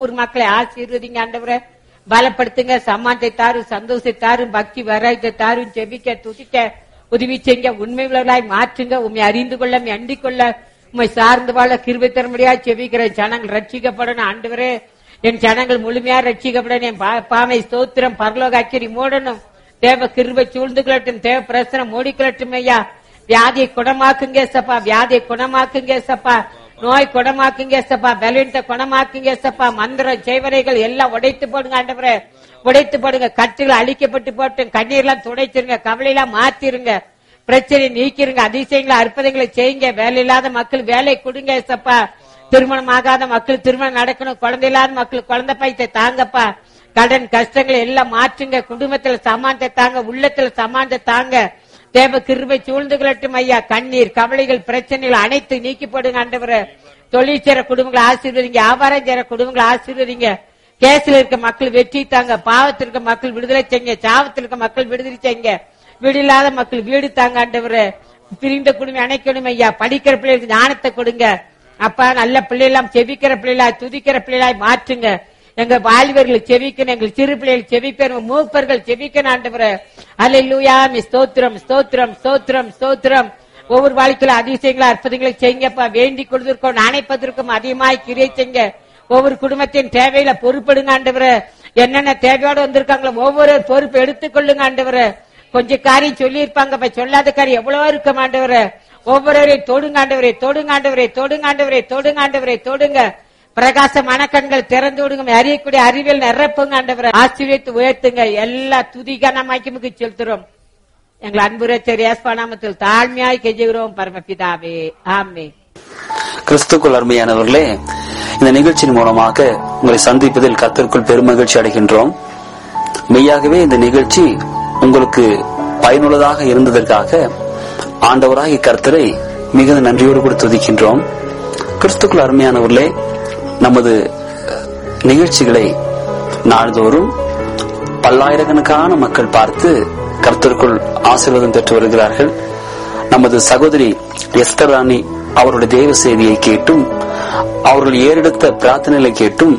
ஒரு மக்களை ஆசீர்வதிங்க ஆண்டவரே பலப்படுத்துங்க சமானத்தை தாரும் சந்தோஷத்தை தாரும் பக்தி வராயத்தை தாரும் ஜெபிக்க துதிக்க உதவி செய்யுங்க உண்மை உள்ளவர்களாய் மாற்றுங்க உண்மை அறிந்து கொள்ள உம்மை அண்டிக் கொள்ள உண்மை சார்ந்து வாழ கிருபை தரும்படியா செபிக்கிற ஜனங்கள் ரட்சிக்கப்படணும் ஆண்டவரே என் ஜனங்கள் முழுமையா ரட்சிக்கப்படணும் என் பா- பாமை ஸ்தோத்திரம் பரலோக அக்கிரி மூடணும் தேவ கிருபை சூழ்ந்து கொள்ளட்டும் தேவ பிரசனம் மூடிக்கொள்ளட்டும் ஐயா வியாதியை குணமாக்குங்க சப்பா வியாதியை குணமாக்குங்க சப்பா நோய் குணமாக்குங்க சப்பா பலவீனத்தை குணமாக்குங்க சப்பா மந்திரம் செய்வனைகள் எல்லாம் உடைத்து போடுங்க ஆண்டவரே உடைத்து போடுங்க கட்டுகள் அழிக்கப்பட்டு போட்டும் கண்ணீர்லாம் துடைச்சிருங்க கவலையெல்லாம் மாத்திருங்க பிரச்சனை நீக்கிருங்க அதிசயங்களை அற்புதங்களை செய்யுங்க வேலை இல்லாத மக்கள் வேலை கொடுங்க சப்பா திருமணம் ஆகாத மக்கள் திருமணம் நடக்கணும் குழந்தை இல்லாத மக்கள் குழந்தை பைத்தை தாங்கப்பா கடன் கஷ்டங்களை எல்லாம் மாற்றுங்க குடும்பத்துல சமானத்தை தாங்க உள்ளத்துல சமானத்தை தாங்க தேவ கிருபை சூழ்ந்து கொள்ளட்டும் ஐயா கண்ணீர் கவலைகள் பிரச்சனைகள் அனைத்து நீக்கி போடுங்க ஆண்டவரே தொழில் செய்ற குடும்பங்களை ஆசீர்வதிங்க வியாபாரம் செய்யற குடும்பங்களை ஆசீர்வதிங்க கேஸ்ல இருக்க மக்கள் வெற்றி தாங்க பாவத்தில் இருக்க மக்கள் விடுதலை செய்யுங்க சாவத்தில் இருக்க மக்கள் விடுதலை செய்யுங்க வீடு இல்லாத மக்கள் வீடு தாங்க ஆண்டவரே பிரிந்த குடும்பம் அணைக்கணும் ஐயா படிக்கிற பிள்ளைகளுக்கு ஞானத்தை கொடுங்க அப்பா நல்ல பிள்ளைலாம் செபிக்கிற பிள்ளைகளாய் துதிக்கிற பிள்ளைகளாய் மாற்றுங்க எங்க வாலிபர்கள் செவிக்கணும் எங்கள் சிறு பிள்ளைகள் செவிக்கணும் மூப்பர்கள் செவிக்கணும் ஆண்டவரே அல்லேலூயா மி ஸ்தோத்திரம் ஸ்தோத்திரம் ஸ்தோத்திரம் ஸ்தோத்திரம் ஒவ்வொரு வாழ்க்கையில அதிசயங்களை அற்புதங்களை செய்யுங்கப்பா வேண்டிக் கொள்வதற்கும் நினைப்பதற்கும் அதிகமாய் கிரியை செய்யுங்க ஒவ்வொரு குடும்பத்தின் தேவையில பொறுப்படுங்க ஆண்டவரே என்னென்ன தேவையோட வந்திருக்காங்களோ ஒவ்வொரு பொறுப்பு எடுத்துக்கொள்ளுங்க ஆண்டவரே கொஞ்சம் காரியம் சொல்லியிருப்பாங்க இப்ப சொல்லாத காரியம் எவ்வளவோ இருக்க மாண்டவரே ஒவ்வொருவரையும் தொடுங்க ஆண்டவரே தொடுங்க ஆண்டவரே தொடுங்க ஆண்டவரே தொடுங்க ஆண்டவரே தொடுங்க பிரகாச மனக்கண்கள் திறந்து விடுங்க அறியக்கூடிய அறிவியல் நிரப்புங்க ஆண்டவரை ஆசீர்வதித்து உயர்த்துங்க எல்லா துதிகான மகிமுக்கு செலுத்துறோம் எங்கள் அன்புரச்சர் ஏஸ்பானாமத்தில் தாழ்மையாய் கெஞ்சுகிறோம் பரமபிதாவே ஆமே கிறிஸ்துக்குள் அருமையானவர்களே இந்த நிகழ்ச்சியின் மூலமாக உங்களை சந்திப்பதில் கர்த்தருக்குள் பெருமகிழ்ச்சி அடைகின்றோம் மெய்யாகவே இந்த நிகழ்ச்சி உங்களுக்கு பயனுள்ளதாக இருந்ததற்காக ஆண்டவராகிய கர்த்தரை மிகுந்த நன்றியோடு கூட துதிக்கின்றோம் கிறிஸ்துக்குள் அருமையானவர்களே நமது நிகழ்ச்சிகளை நாள்தோறும் பல்லாயிரக்கணக்கான மக்கள் பார்த்து கர்த்தருக்குள் ஆசீர்வாதம் பெற்று வருகிறார்கள் நமது சகோதரி எஸ்தர் ராணி அவருடைய தேவ செய்தியை கேட்டும் அவர்கள் ஏறெடுத்த பிரார்த்தனைகளை கேட்டும்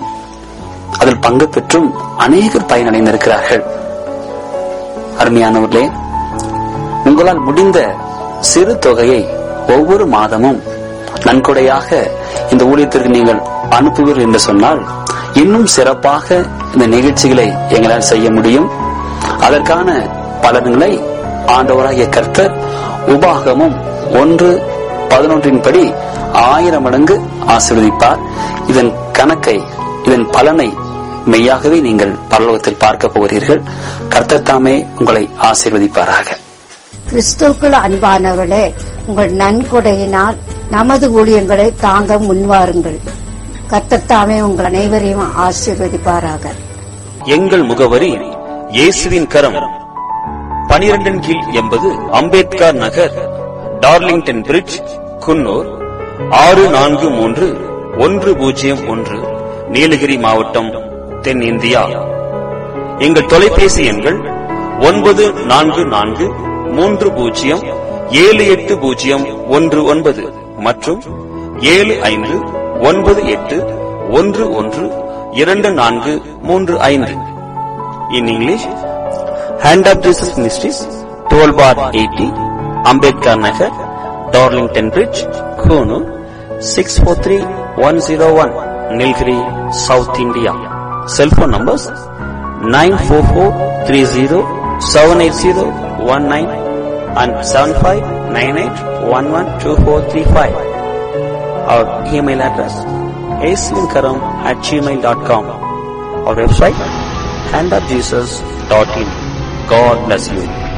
அதில் பங்கு பெற்றும் அநேகர் பயனடைந்திருக்கிறார்கள் அருமையானவர்களே உங்களால் முடிந்த சிறு தொகையை ஒவ்வொரு மாதமும் நன்கொடையாக இந்த ஊழியத்திற்கு நீங்கள் அனுப்புவீர்கள் என்று சொன்னால் இன்னும் சிறப்பாக இந்த நிகழ்ச்சிகளை எங்களால் செய்ய முடியும் அதற்கான பலன்களை ஆண்டவராகிய கர்த்தர் உபாகமும் ஒன்று பதினொன்றின் படி ஆயிரம் மடங்கு ஆசீர்வதிப்பார் இதன் கணக்கை இதன் பலனை மெய்யாகவே நீங்கள் பரலோகத்தில் பார்க்க போகிறீர்கள் கர்த்தர் தாமே உங்களை ஆசீர்வதிப்பாராக கிறிஸ்துவுக்குள் அன்பானவர்களே உங்கள் நன்கொடையினால் நமது ஊழியங்களை தாங்க முன்வாருங்கள் கத்தத்தாமே உங்கள் அனைவரையும் ஆசீர்வதிப்பாராக எங்கள் முகவரி இயேசுவின் கரம் பனிரெண்டின் கீழ் எண்பது அம்பேத்கர் நகர் டார்லிங்டன் பிரிட்ஜ் குன்னூர் ஆறு நான்கு மூன்று ஒன்று பூஜ்ஜியம் ஒன்று நீலகிரி மாவட்டம் தென்னிந்தியா எங்கள் தொலைபேசி எண்கள் ஒன்பது நான்கு நான்கு மூன்று பூஜ்ஜியம் ஏழு எட்டு பூஜ்ஜியம் ஒன்று ஒன்பது மற்றும் ஏழு ஐந்து ஒன்பது எட்டு ஒன்று ஒன்று இரண்டு நான்கு மூன்று ஐந்து in English hand of Jesus ministries twelve bar eighty Ambedkar Nagar Darlington bridge Coonoor six four three one zero one Nilgiri south India cellphone numbers nine four four three zero seven eight zero one nine and seven five nine eight one one two four three five our email address aswinkaram at gmail.com our website handofjesus.in god bless you